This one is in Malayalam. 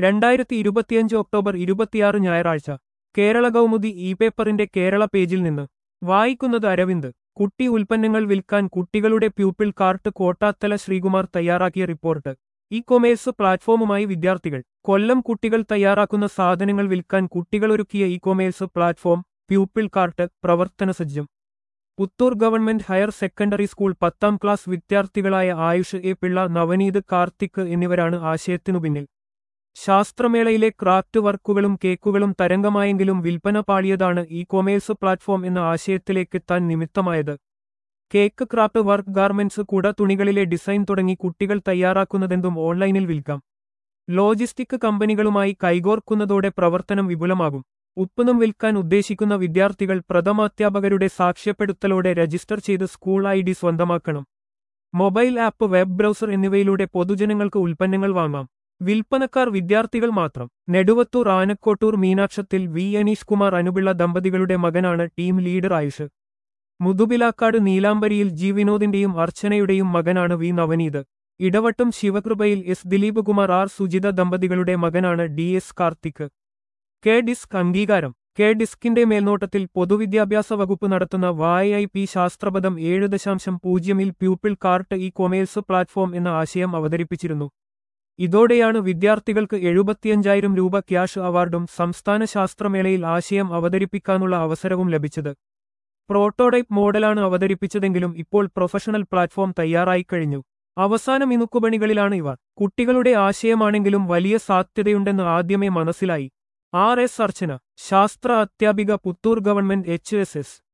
രണ്ടായിരത്തി ഇരുപത്തിയഞ്ച് ഒക്ടോബർ ഇരുപത്തിയാറ് ഞായറാഴ്ച കേരള കൗമുദി ഇ പേപ്പറിന്റെ കേരള പേജിൽ നിന്ന് വായിക്കുന്നത് അരവിന്ദ് കുട്ടി ഉൽപ്പന്നങ്ങൾ വിൽക്കാൻ കുട്ടികളുടെ പ്യൂപ്പിൾ കാർട്ട് കോട്ടാത്തല ശ്രീകുമാർ തയ്യാറാക്കിയ റിപ്പോർട്ട് ഇ കൊമേഴ്സ് പ്ലാറ്റ്ഫോമുമായി വിദ്യാർത്ഥികൾ കൊല്ലം കുട്ടികൾ തയ്യാറാക്കുന്ന സാധനങ്ങൾ വിൽക്കാൻ കുട്ടികളൊരുക്കിയ e commerce platform pupil cart പ്രവർത്തനസജ്ജം Puthur government higher secondary school പത്താം ക്ലാസ് വിദ്യാർത്ഥികളായ ആയുഷ് എ പിള്ള നവനീത് കാർത്തിക് എന്നിവരാണ് ആശയത്തിനു പിന്നിൽ ശാസ്ത്രമേളയിലെ ക്രാഫ്റ്റ് വർക്കുകളും കേക്കുകളും തരംഗമായെങ്കിലും വിൽപ്പന പാളിയതാണ് ഇ കൊമേഴ്സ് പ്ലാറ്റ്ഫോം എന്ന ആശയത്തിലേക്കെത്താൻ നിമിത്തമായത് കേക്ക് ക്രാഫ്റ്റ് വർക്ക് ഗാർമെന്റ്സ് കുട തുണികളിലെ ഡിസൈൻ തുടങ്ങി കുട്ടികൾ തയ്യാറാക്കുന്നതെന്തും ഓൺലൈനിൽ വിൽക്കാം ലോജിസ്റ്റിക് കമ്പനികളുമായി കൈകോർക്കുന്നതോടെ പ്രവർത്തനം വിപുലമാകും ഉത്പന്നം വിൽക്കാൻ ഉദ്ദേശിക്കുന്ന വിദ്യാർത്ഥികൾ പ്രഥമാധ്യാപകരുടെ സാക്ഷ്യപ്പെടുത്തലോടെ രജിസ്റ്റർ ചെയ്ത് സ്കൂൾ ഐ ഡി സ്വന്തമാക്കണം മൊബൈൽ ആപ്പ് വെബ് ബ്രൗസർ എന്നിവയിലൂടെ പൊതുജനങ്ങൾക്ക് ഉൽപ്പന്നങ്ങൾ വാങ്ങാം വിൽപ്പനക്കാർ വിദ്യാർത്ഥികൾ മാത്രം നെടുവത്തൂർ ആനക്കോട്ടൂർ മീനാക്ഷത്തിൽ വി അനീഷ് കുമാർ അനുപിള്ള ദമ്പതികളുടെ മകനാണ് ടീം ലീഡർ ആയുഷ് മുതുപിലാക്കാട് നീലാംബരിയിൽ ജി വിനോദിന്റെയും അർച്ചനയുടെയും മകനാണ് വി നവനീത് ഇടവട്ടം ശിവകൃപയിൽ എസ് ദിലീപ് കുമാർ ആർ സുജിത ദമ്പതികളുടെ മകനാണ് D S Karthik K disc അംഗീകാരം കെ ഡിസ്കിന്റെ മേൽനോട്ടത്തിൽ പൊതുവിദ്യാഭ്യാസ വകുപ്പ് നടത്തുന്ന വായ ഐ പി ശാസ്ത്രപദം ഏഴ് ദശാംശം പൂജ്യമിൽ pupil cart e commerce platform എന്ന ആശയം അവതരിപ്പിച്ചിരുന്നു ഇതോടെയാണ് വിദ്യാർത്ഥികൾക്ക് എഴുപത്തിയഞ്ചായിരം രൂപ ക്യാഷ് അവാർഡും സംസ്ഥാന ശാസ്ത്രമേളയിൽ ആശയം അവതരിപ്പിക്കാനുള്ള അവസരവും ലഭിച്ചത് പ്രോട്ടോടൈപ്പ് മോഡലാണ് അവതരിപ്പിച്ചതെങ്കിലും ഇപ്പോൾ പ്രൊഫഷണൽ പ്ലാറ്റ്ഫോം തയ്യാറായി കഴിഞ്ഞു അവസാന മിനുക്കുപണികളിലാണ് ഇവർ കുട്ടികളുടെ ആശയമാണെങ്കിലും വലിയ സാധ്യതയുണ്ടെന്ന് ആദ്യമേ മനസ്സിലായി ആർ എസ് അർച്ചന ശാസ്ത്ര അധ്യാപിക Puthur government H S S